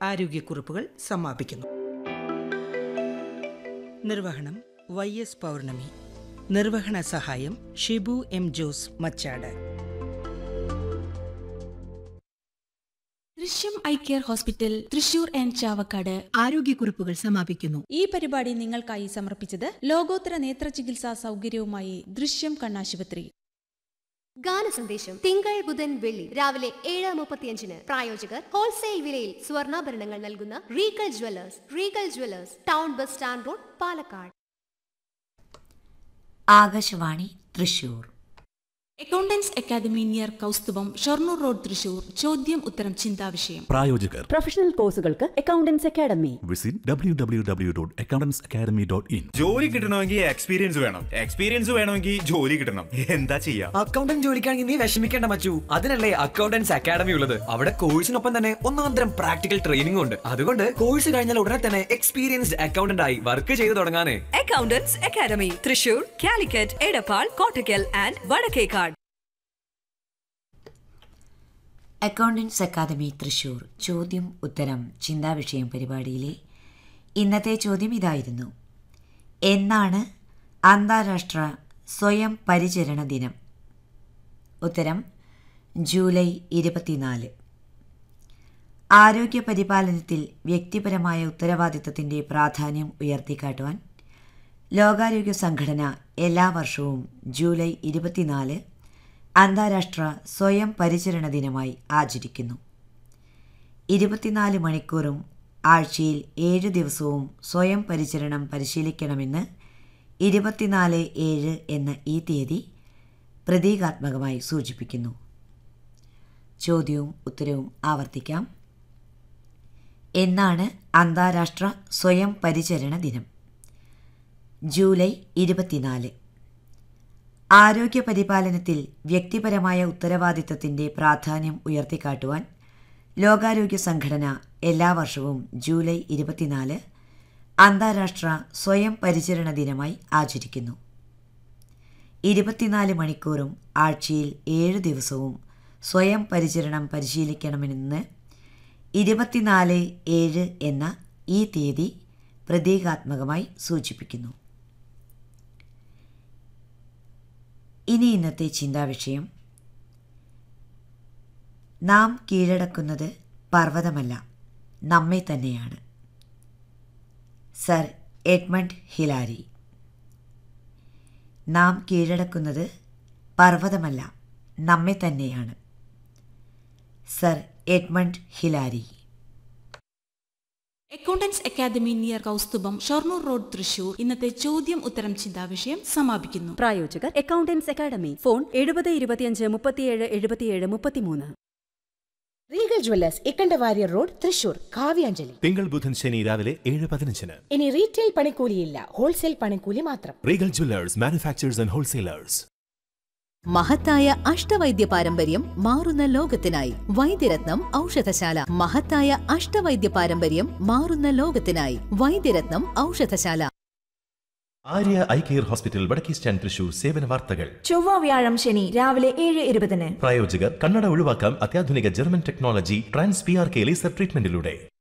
ആരോഗ്യക്കുറിപ്പുകൾ സമാപിക്കുന്നു നിർവഹണം Y S പൗർണമി നിർവഹണ സഹായം Shibu M Jose Machad Drishyam eye care hospital Thrissur and Chavakkad ആരോഗ്യക്കുറിപ്പുകൾ സമാപിക്കുന്നു ഈ പരിപാടി നിങ്ങൾക്കായി സമർപ്പിച്ചത് ലോകോത്തര നേത്ര ചികിത്സാ സൗകര്യവുമായി ദൃശ്യം കണ്ണാശുപത്രി ഗാനസന്ദേശം തിങ്കൾ ബുധൻ വെള്ളി രാവിലെ ഏഴ് മുപ്പത്തിയഞ്ചിന് പ്രായോജകർ ഹോൾസെയിൽ വിലയിൽ സ്വർണ്ണാഭരണങ്ങൾ നൽകുന്ന Regal jewellers Regal jewellers town bus stand road Palakkad Akashvani Thrissur accountants academy near Kaustubham Shoranur road Thrissur ചോദ്യം ഉത്തരം ചിന്താവിഷയം പ്രായോജകർ പ്രൊഫഷണൽ കോഴ്സുകൾക്ക് accountants academy visit W W W dot accountants academy dot in ജോലി കിട്ടണമെങ്കിൽ എക്സ്പീരിയൻസ് വേണം എക്സ്പീരിയൻസ് വേണമെങ്കിൽ ജോലി കിട്ടണം എന്താ ചെയ്യാ അക്കൗണ്ടന്റ് ജോലിക്കാണെങ്കിൽ നീ വിഷമിക്കേണ്ട മച്ചു അതിനല്ലേ അക്കൗണ്ടൻസ് അക്കാഡമി ഉള്ളത് അവിടെ കോഴ്സിനൊപ്പം തന്നെ ഒന്നാം തരം പ്രാക്ടിക്കൽ ട്രെയിനിംഗ് ഉണ്ട് അതുകൊണ്ട് കോഴ്സ് കഴിഞ്ഞാൽ ഉടനെ തന്നെ എക്സ്പീരിയൻസ്ഡ് അക്കൗണ്ടന്റ് ആയി വർക്ക് ചെയ്തു തുടങ്ങാനേ accountants academy Thrissur Calicut Edappal Kottakkal and Vadakkekad accountants academy Thrissur ചോദ്യം ഉത്തരം ചിന്താവിഷയം പരിപാടിയിലെ ഇന്നത്തെ ചോദ്യം ഇതായിരുന്നു എന്നാണ് അന്താരാഷ്ട്ര സ്വയം പരിചരണ ദിനം ഉത്തരം ജൂലൈ ഇരുപത്തിനാല് ആരോഗ്യ പരിപാലനത്തിൽ വ്യക്തിപരമായ ഉത്തരവാദിത്തത്തിൻ്റെ പ്രാധാന്യം ഉയർത്തിക്കാട്ടുവാൻ ലോകാരോഗ്യ സംഘടന എല്ലാ വർഷവും ജൂലൈ ഇരുപത്തിനാല് അന്താരാഷ്ട്ര സ്വയം പരിചരണ ദിനമായി ആചരിക്കുന്നു ഇരുപത്തിനാല് മണിക്കൂറും ആഴ്ചയിൽ ഏഴ് ദിവസവും സ്വയം പരിചരണം പരിശീലിക്കണമെന്ന് ഇരുപത്തിനാല് ഏഴ് എന്ന ഈ തീയതി പ്രതീകാത്മകമായി സൂചിപ്പിക്കുന്നു ചോദ്യവും ഉത്തരവും ആവർത്തിക്കാം എന്നാണ് അന്താരാഷ്ട്ര സ്വയം പരിചരണ ദിനം ജൂലൈ ഇരുപത്തിനാല് ആരോഗ്യ പരിപാലനത്തിൽ വ്യക്തിപരമായ ഉത്തരവാദിത്തത്തിൻ്റെ പ്രാധാന്യം ഉയർത്തിക്കാട്ടുവാൻ ലോകാരോഗ്യ സംഘടന എല്ലാ വർഷവും ജൂലൈ ഇരുപത്തിനാല് അന്താരാഷ്ട്ര സ്വയം പരിചരണ ദിനമായി ആചരിക്കുന്നു ഇരുപത്തിനാല് മണിക്കൂറും ആഴ്ചയിൽ ഏഴ് ദിവസവും സ്വയം പരിചരണം പരിശീലിക്കണമെന്ന് ഇരുപത്തിനാല് ഏഴ് എന്ന ഈ തീയതി പ്രതീകാത്മകമായി സൂചിപ്പിക്കുന്നു ഇനി ഇന്നത്തെ ചിന്താവിഷയം നാം കീഴടക്കുന്നത് പർവ്വതമല്ല നമ്മെ തന്നെയാണ് സർ എഡ്മണ്ട് ഹിലാരി നാം കീഴടക്കുന്നത് പർവ്വതമല്ല നമ്മെ തന്നെയാണ് sir Edmund Hillary accountants academy near Kaustubham Shoranur road Thrissur ഇന്നത്തെ ചോദ്യം ഉത്തരം ചിന്താവിഷയം സമാപിക്കുന്നു പ്രായോജകർ അക്കൗണ്ടൻസ് അക്കാഡമി ഫോൺ എഴുപത് ഇരുപത്തിയഞ്ച് മുപ്പത്തിയേഴ് എഴുപത്തിയേഴ് മുപ്പത്തിമൂന്ന് Regal jewellers Ikkanda Warrier road Thrissur Kavyanjali തിങ്കൾ ബുധൻ ശനി രാവിലെ ഏഴ് പതിനഞ്ചിന് ഇനി റീറ്റെയിൽ പണിക്കൂലിയില്ല ഹോൾസെയിൽ പണിക്കൂലി മാത്രം Regal jewellers manufacturers and wholesalers മഹത്തായ അഷ്ടവൈദ്യ പാരമ്പര്യം മാറുന്ന ലോകത്തിനായി വൈദ്യരത്നം ഔഷധശാല മഹത്തായ അഷ്ടവൈദ്യ പാരമ്പര്യം മാറുന്ന ലോകത്തിനായി വൈദ്യരത്നം ഔഷധശാല ആര്യ ഐ കെയർ ഹോസ്പിറ്റൽ വടക്കേ സ്റ്റാൻഡ് തൃശൂർ സേവന വാർത്തകൾ ചൊവ്വ വ്യാഴം ശനി രാവിലെ ഏഴ് ഇരുപതിന് പ്രായോജകർ കണ്ണട ഒഴിവാക്കാം അത്യാധുനിക German technology trans P R K laser ട്രീറ്റ്മെന്റിലൂടെ